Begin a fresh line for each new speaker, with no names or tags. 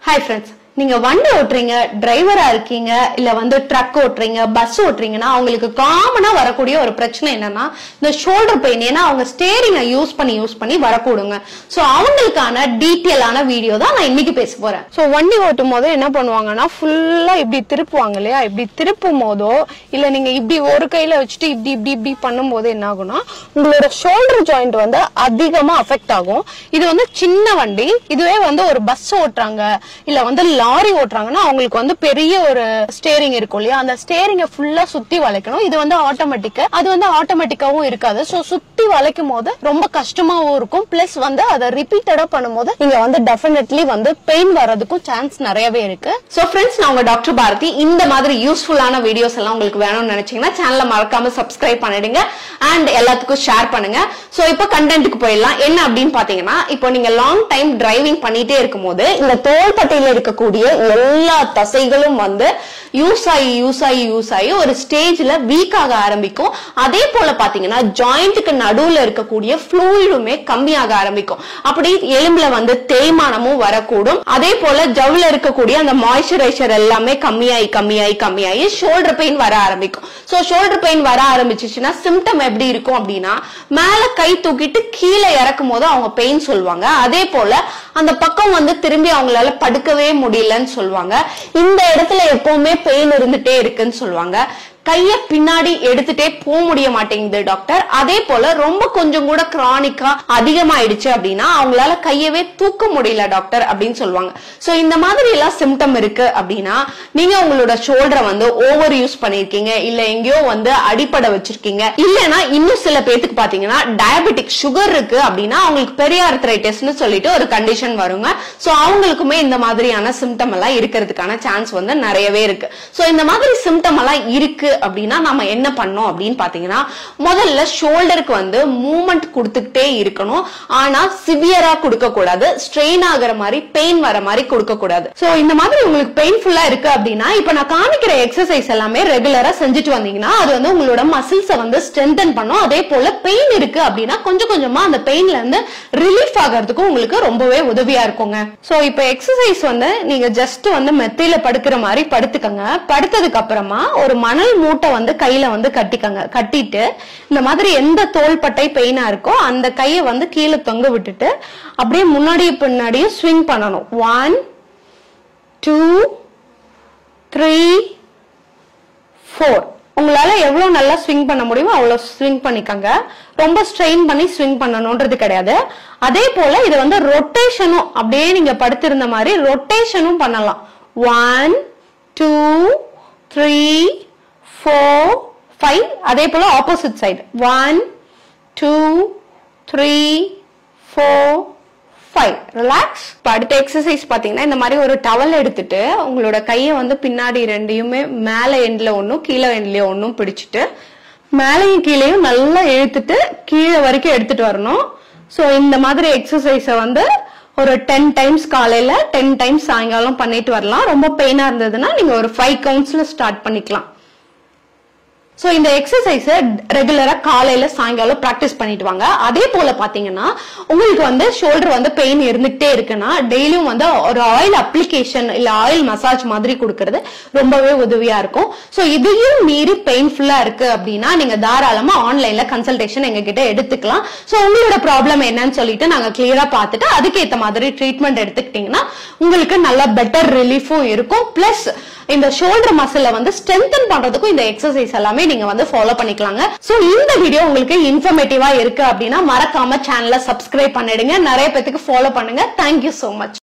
hi friends நீங்க வண்டி ஓட்டுறீங்க டிரைவரா இருக்கீங்க இல்ல வந்து ட்ரக் ஓட்டுறீங்க பஸ் ஓட்டுறீங்கன்னா அவங்களுக்கு காமனா வரக்கூடிய ஒரு பிரச்சனை என்னன்னா இந்த ஷோல்டர் பெயின் ஏன்னா அவங்க ஸ்டேரிங்கை யூஸ் பண்ணி யூஸ் பண்ணி வரக்கூடுங்க சோ அவங்களுக்கான டீட்டெயிலான வீடியோ தான் நான் இன்னைக்கு பேச போறேன்
ஸோ வண்டி ஓட்டும் போது என்ன பண்ணுவாங்கன்னா ஃபுல்லா இப்படி திருப்புவாங்க இல்லையா இப்படி திருப்பும் போதோ இல்ல நீங்க இப்படி ஒரு கையில வச்சுட்டு இப்படி இப்படி இப்படி பண்ணும்போது என்ன ஆகும்னா உங்களோட ஷோல்டர் ஜாயிண்ட் வந்து அதிகமா அஃபெக்ட் ஆகும் இது வந்து சின்ன வண்டி இதுவே வந்து ஒரு பஸ் ஓட்டுறாங்க இல்ல வந்து லாரி ஓட்டுறாங்கன்னா அவங்களுக்கு வந்து பெரிய ஒரு ஸ்டேரிங் இருக்கும் இல்லையா அந்த ஸ்டேரிங்கை ஃபுல்லா சுத்தி வளைக்கணும் இது வந்து ஆட்டோமேட்டிக் அது வந்து ஆட்டோமேட்டிக்காவும் இருக்காது ஸோ சுத்தி வளைக்கும் போது ரொம்ப கஷ்டமாவும் இருக்கும் பிளஸ் வந்து அதை ரிப்பீட்டடா பண்ணும்போது நீங்க வந்து டெஃபினெட்லி வந்து பெயின் வர்றதுக்கும் சான்ஸ் நிறையவே இருக்கு
சோ ஃப்ரெண்ட்ஸ் நான் உங்க டாக்டர் பாரதி இந்த மாதிரி யூஸ்ஃபுல்லான வீடியோஸ் எல்லாம் உங்களுக்கு வேணும்னு நினைச்சீங்கன்னா சேனலை மறக்காம சப்ஸ்கிரைப் பண்ணிடுங்க அண்ட் எல்லாத்துக்கும் ஷேர் பண்ணுங்க சோ இப்போ கண்டென்ட்டுக்கு போயிடலாம் என்ன அப்படின்னு பாத்தீங்கன்னா இப்போ நீங்க லாங் டைம் டிரைவிங் பண்ணிட்டே இருக்கும்போது இந்த தோள்பட்டையில இருக்கக்கூடிய எல்லா தசைகளும் வந்து யூஸ் ஆகி யூஸ் ஆகி யூஸ் ஆகி ஒரு ஸ்டேஜ்ல வீக் ஆக ஆரம்பிக்கும் அதே போல பாத்தீங்கன்னா ஜாயிண்ட்டுக்கு நடுவுல இருக்கக்கூடிய ஃப்ளூயிடுமே கம்மியாக ஆரம்பிக்கும் அப்படி எலும்புல வந்து தேய்மானமும் வரக்கூடும் அதே போல ஜவ்ல இருக்கக்கூடிய அந்த மாய்ஸ்சரைசர் எல்லாமே கம்மியாயி கம்மியாயி கம்மியாயி ஷோல்டர் பெயின் வர ஆரம்பிக்கும் சோ ஷோல்டர் பெயின் வர ஆரம்பிச்சிச்சுன்னா சிம்டம் எப்படி இருக்கும் அப்படின்னா மேல கை தூக்கிட்டு கீழே இறக்கும் போது அவங்க பெயின் சொல்லுவாங்க அதே போல அந்த பக்கம் வந்து திரும்பி அவங்களால படுக்கவே முடியலன்னு சொல்லுவாங்க இந்த இடத்துல எப்பவுமே பெயின் இருந்துட்டே இருக்குன்னு சொல்லுவாங்க கைய பின்னாடி எடுத்துட்டே போக முடிய மாட்டேங்குது டாக்டர் அதே போல ரொம்ப கொஞ்சம் கூட கிரானிக்கா அதிகமாயிடுச்சு அப்படின்னா அவங்களால கையவே தூக்க முடியல டாக்டர் அப்படின்னு சொல்லுவாங்க சோ இந்த மாதிரி எல்லாம் சிம்டம் இருக்கு அப்படின்னா நீங்க உங்களோட ஷோல்டரை வந்து ஓவர் யூஸ் பண்ணிருக்கீங்க இல்ல எங்கேயோ வந்து அடிப்பட வச்சிருக்கீங்க இல்லனா இன்னும் சில பேத்துக்கு பாத்தீங்கன்னா டயபெட்டிக் சுகர் இருக்கு அப்படின்னா அவங்களுக்கு பெரியார்த்ரைட்டிஸ்னு சொல்லிட்டு ஒரு கண்டிஷன் வருங்க சோ அவங்களுக்குமே இந்த மாதிரியான சிம்டம் எல்லாம் இருக்கிறதுக்கான சான்ஸ் வந்து நிறையவே இருக்கு சோ இந்த மாதிரி சிம்டம் எல்லாம் இருக்கு அப்படின்னா நம்ம என்ன பண்ணோம் அப்படின்னு பாத்தீங்கன்னா முதல்ல ஷோல்டருக்கு வந்து மூவ்மெண்ட் கொடுத்துக்கிட்டே இருக்கணும் ஆனா சிவியரா கொடுக்க கூடாது ஸ்ட்ரெயின் ஆகுற மாதிரி பெயின் வர மாதிரி கொடுக்க கூடாது சோ இந்த மாதிரி உங்களுக்கு பெயின்ஃபுல்லா இருக்கு அப்படின்னா இப்ப நான் காமிக்கிற எக்ஸசைஸ் எல்லாமே ரெகுலரா செஞ்சுட்டு வந்தீங்கன்னா அது வந்து உங்களோட மசில்ஸ வந்து ஸ்ட்ரென்தன் பண்ணும் அதே போல பெயின் இருக்கு அப்படின்னா கொஞ்சம் கொஞ்சமா அந்த பெயின்ல இருந்து ரிலீஃப் ஆகிறதுக்கும் உங்களுக்கு ரொம்பவே உதவியா இருக்குங்க சோ இப்ப எக்ஸசைஸ் வந்து நீங்க ஜஸ்ட் வந்து மெத்தையில படுக்கிற மாதிரி படுத்துக்கங்க படுத்ததுக்கு அப்புறமா ஒரு மணல் மூட்டை வந்து கையில வந்து கட்டிக்கங்க கட்டிட்டு இந்த மாதிரி எந்த தோள்பட்டை பெயினா இருக்கோ அந்த கையை வந்து கீழே தொங்க விட்டுட்டு அப்படியே முன்னாடியும் பின்னாடியும் ஸ்விங் பண்ணணும் ஒன் டூ த்ரீ ஃபோர் உங்களால எவ்வளவு நல்லா ஸ்விங் பண்ண முடியுமோ அவ்வளவு ஸ்விங் பண்ணிக்கங்க ரொம்ப ஸ்ட்ரெயின் பண்ணி ஸ்விங் பண்ணணும்ன்றது கிடையாது அதே போல இது வந்து ரொட்டேஷனும் அப்படியே நீங்க படுத்திருந்த மாதிரி ரொட்டேஷனும் பண்ணலாம் one two three four five அதே போல opposite side one two three four five relax இப்போ அடுத்த எக்ஸசைஸ் பார்த்தீங்கன்னா இந்த மாதிரி ஒரு டவல் எடுத்துட்டு உங்களோட கையை வந்து பின்னாடி ரெண்டையுமே மேலே எண்ட்ல ஒன்றும் கீழே எண்ட்லயும் ஒன்றும் பிடிச்சிட்டு மேலேயும் கீழேயும் நல்லா இழுத்துட்டு கீழே வரைக்கும் எடுத்துட்டு வரணும் ஸோ இந்த மாதிரி எக்ஸசைஸை வந்து ஒரு டென் டைம்ஸ் காலையில டென் டைம்ஸ் சாயங்காலம் பண்ணிட்டு வரலாம் ரொம்ப பெயினா இருந்ததுன்னா நீங்க ஒரு ஃபைவ் கவுண்ட்ஸ்ல ஸ்டார்ட் பண்ணிக்கலாம் சோ இந்த எக்ஸசைஸ ரெகுலரா காலையில சாயங்காலம் பிராக்டிஸ் பண்ணிட்டு வாங்க அதே போல பாத்தீங்கன்னா உங்களுக்கு வந்து ஷோல்டர் வந்து பெயின் இருந்துகிட்டே இருக்குன்னா டெய்லியும் வந்து ஒரு ஆயில் அப்ளிகேஷன் இல்ல ஆயில் மசாஜ் மாதிரி கொடுக்கறது ரொம்பவே உதவியா இருக்கும் சோ இதையும் மீறி பெயின்ஃபுல்லா இருக்கு அப்படின்னா நீங்க தாராளமா ஆன்லைன்ல கன்சல்டேஷன் எங்க கிட்ட எடுத்துக்கலாம் சோ உங்களோட ப்ராப்ளம் என்னன்னு சொல்லிட்டு நாங்க கிளியரா பார்த்துட்டு அதுக்கேத்த மாதிரி ட்ரீட்மெண்ட் எடுத்துக்கிட்டீங்கன்னா உங்களுக்கு நல்ல பெட்டர் ரிலீஃபும் இருக்கும் பிளஸ் இந்த ஷோல்டர் மசில வந்து ஸ்ட்ரென்தன் பண்றதுக்கும் இந்த எக்ஸசைஸ் எல்லாமே நீங்க வந்து ஃபாலோ பண்ணிக்கலாங்க சோ இந்த வீடியோ உங்களுக்கு இன்ஃபர்மேட்டிவா இருக்கு அப்படின்னா மறக்காம சேனலை சப்ஸ்கிரைப் பண்ணிடுங்க நிறைய பேத்துக்கு ஃபாலோ பண்ணுங்க தேங்க்யூ சோ மச்